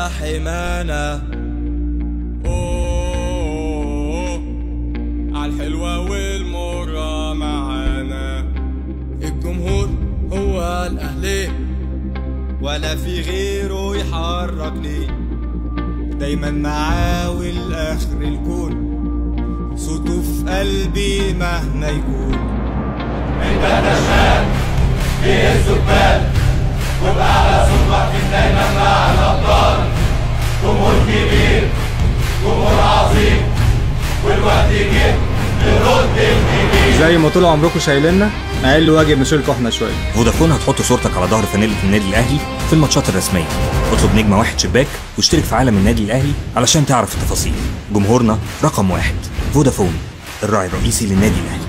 حمانا أوه عالحلوة والمرة معانا الجمهور هو الأهلي ولا في غيره يحركني دايما معاه والاخر الكون صوته في قلبي مهما يكون زي ما طول عمركم شايليننا اقل واجب نشيلكوا احنا شويه فودافون هتحط صورتك على ظهر فانيلة النادي الأهلي في الماتشات الرسمية اطلب نجمة واحد شباك واشترك في عالم النادي الأهلي علشان تعرف التفاصيل جمهورنا رقم واحد فودافون الراعي الرئيسي للنادي الأهلي